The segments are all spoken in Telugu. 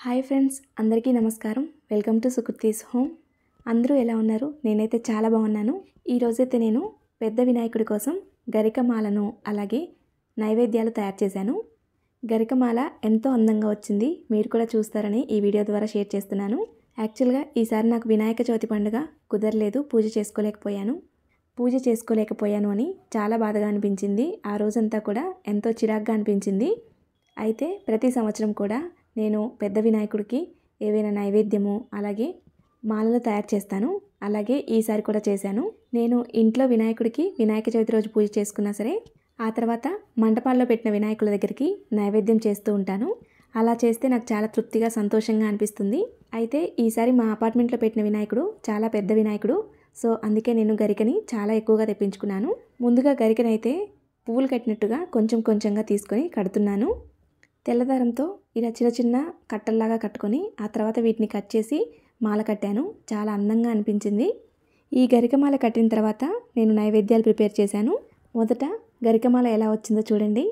హాయ్ ఫ్రెండ్స్ అందరికీ నమస్కారం వెల్కమ్ టు సుకృతీస్ హోమ్ అందరూ ఎలా ఉన్నారు నేనైతే చాలా బాగున్నాను ఈరోజైతే నేను పెద్ద వినాయకుడి కోసం గరికమాలను అలాగే నైవేద్యాలు తయారు చేశాను గరికమాల ఎంతో అందంగా వచ్చింది మీరు కూడా చూస్తారని ఈ వీడియో ద్వారా షేర్ చేస్తున్నాను యాక్చువల్గా ఈసారి నాకు వినాయక చవితి పండుగ కుదరలేదు పూజ చేసుకోలేకపోయాను పూజ చేసుకోలేకపోయాను అని చాలా బాధగా అనిపించింది ఆ రోజంతా కూడా ఎంతో చిరాగ్గా అనిపించింది అయితే ప్రతి సంవత్సరం కూడా నేను పెద్ద వినాయకుడికి ఏవైనా నైవేద్యము అలాగే మాలలు తయారు చేస్తాను అలాగే ఈసారి కూడా చేశాను నేను ఇంట్లో వినాయకుడికి వినాయక చవితి రోజు పూజ చేసుకున్నా సరే ఆ తర్వాత మంటపాల్లో పెట్టిన వినాయకుల దగ్గరికి నైవేద్యం చేస్తూ ఉంటాను అలా చేస్తే నాకు చాలా తృప్తిగా సంతోషంగా అనిపిస్తుంది అయితే ఈసారి మా అపార్ట్మెంట్లో పెట్టిన వినాయకుడు చాలా పెద్ద వినాయకుడు సో అందుకే నేను గరికని చాలా ఎక్కువగా తెప్పించుకున్నాను ముందుగా గరికనైతే పువ్వులు కట్టినట్టుగా కొంచెం కొంచెంగా తీసుకొని కడుతున్నాను తెల్లదారంతో ఇలా చిన్న చిన్న కట్టల్లాగా కట్టుకొని ఆ తర్వాత వీటిని కట్ చేసి మాల కట్టాను చాలా అందంగా అనిపించింది ఈ గరికమాల కట్టిన తర్వాత నేను నైవేద్యాలు ప్రిపేర్ చేశాను మొదట గరికమాల ఎలా వచ్చిందో చూడండి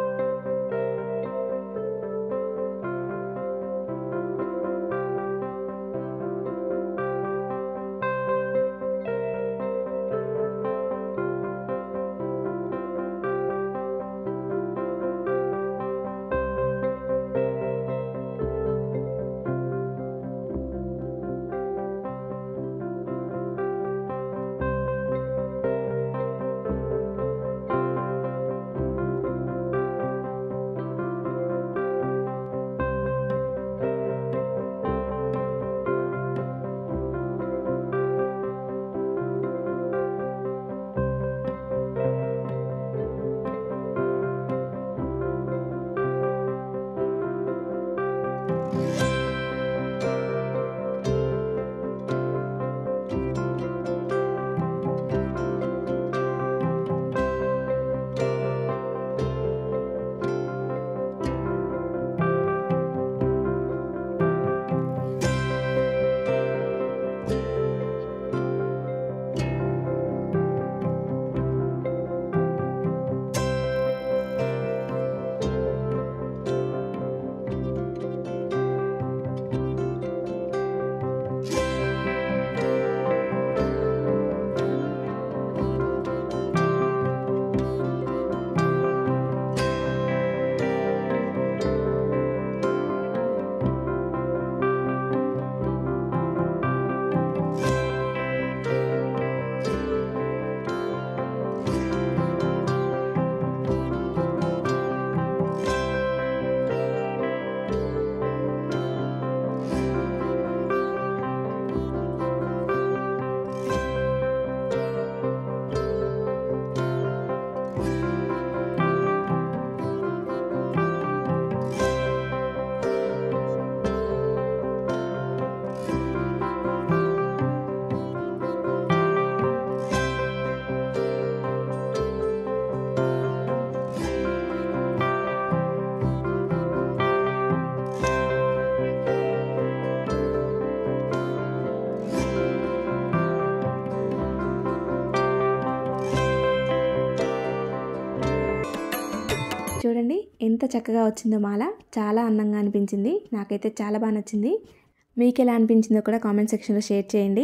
చూడండి ఎంత చక్కగా వచ్చిందో మాల చాలా అందంగా అనిపించింది నాకైతే చాలా బాగా నచ్చింది మీకు ఎలా అనిపించిందో కూడా కామెంట్ సెక్షన్లో షేర్ చేయండి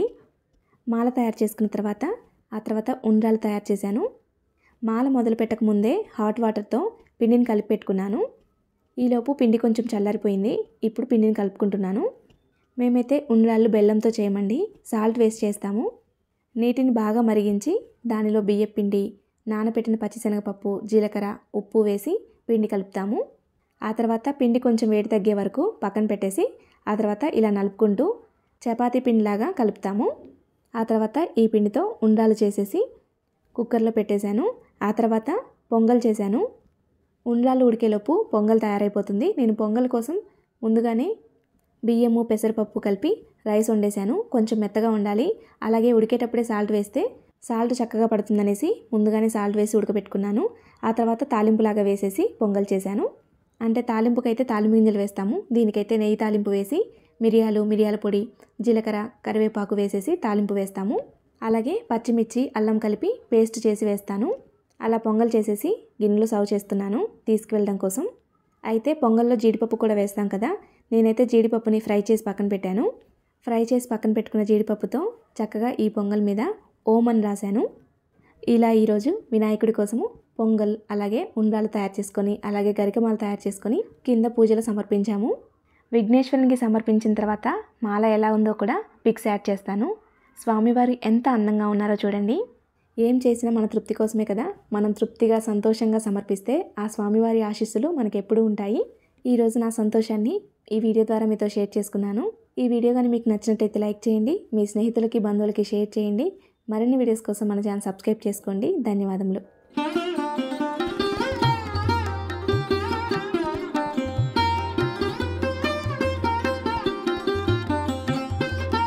మాల తయారు చేసుకున్న తర్వాత ఆ తర్వాత ఉండ్రాలు తయారు చేశాను మాల మొదలు పెట్టక ముందే హాట్ వాటర్తో పిండిని కలిపి పెట్టుకున్నాను ఈలోపు పిండి కొంచెం చల్లారిపోయింది ఇప్పుడు పిండిని కలుపుకుంటున్నాను మేమైతే ఉండ్రాళ్ళు బెల్లంతో చేయమండి సాల్ట్ వేస్ట్ చేస్తాము నీటిని బాగా మరిగించి దానిలో బియ్యం పిండి నానబెట్టిన పచ్చిశనగపప్పు జీలకర్ర ఉప్పు వేసి పిండి కలుపుతాము ఆ తర్వాత పిండి కొంచెం వేడి తగ్గే వరకు పక్కన పెట్టేసి ఆ తర్వాత ఇలా నలుపుకుంటూ చపాతీ పిండిలాగా కలుపుతాము ఆ తర్వాత ఈ పిండితో ఉండాలు చేసేసి కుక్కర్లో పెట్టేశాను ఆ తర్వాత పొంగల్ చేశాను ఉండ్రాలు ఉడికేలోపు పొంగల్ తయారైపోతుంది నేను పొంగల్ కోసం ముందుగానే బియ్యము పెసరపప్పు కలిపి రైస్ వండేశాను కొంచెం మెత్తగా ఉండాలి అలాగే ఉడికేటప్పుడే సాల్ట్ వేస్తే సాల్ట్ చక్కగా పడుతుందనేసి ముందుగానే సాల్ట్ వేసి ఉడకబెట్టుకున్నాను ఆ తర్వాత తాలింపులాగా వేసేసి పొంగల్ చేశాను అంటే తాలింపుకైతే తాలింపు గింజలు వేస్తాము దీనికైతే నెయ్యి తాలింపు వేసి మిరియాలు మిరియాల పొడి జీలకర్ర కరివేపాకు వేసేసి తాలింపు వేస్తాము అలాగే పచ్చిమిర్చి అల్లం కలిపి పేస్ట్ చేసి వేస్తాను అలా పొంగల్ చేసేసి గిన్నెలో సర్వ్ చేస్తున్నాను తీసుకువెళ్ళడం కోసం అయితే పొంగల్లో జీడిపప్పు కూడా వేస్తాం కదా నేనైతే జీడిపప్పుని ఫ్రై చేసి పక్కన పెట్టాను ఫ్రై చేసి పక్కన పెట్టుకున్న జీడిపప్పుతో చక్కగా ఈ పొంగల్ మీద ఓం అని రాశాను ఇలా ఈరోజు వినాయకుడి కోసము పొంగల్ అలాగే ఉండ్రాలు తయారు చేసుకొని అలాగే గరికమాలు తయారు చేసుకొని కింద పూజలు సమర్పించాము విఘ్నేశ్వరునికి సమర్పించిన తర్వాత మాల ఎలా ఉందో కూడా పిక్స్ యాడ్ చేస్తాను స్వామివారు ఎంత అందంగా ఉన్నారో చూడండి ఏం చేసినా మన తృప్తి కోసమే కదా మనం తృప్తిగా సంతోషంగా సమర్పిస్తే ఆ స్వామివారి ఆశీస్సులు మనకు ఎప్పుడూ ఉంటాయి ఈరోజు నా సంతోషాన్ని ఈ వీడియో ద్వారా మీతో షేర్ చేసుకున్నాను ఈ వీడియో కానీ మీకు నచ్చినట్టయితే లైక్ చేయండి మీ స్నేహితులకి బంధువులకి షేర్ చేయండి మరిన్ని వీడియోస్ కోసం మన ఛానల్ సబ్స్క్రైబ్ చేసుకోండి ధన్యవాదములు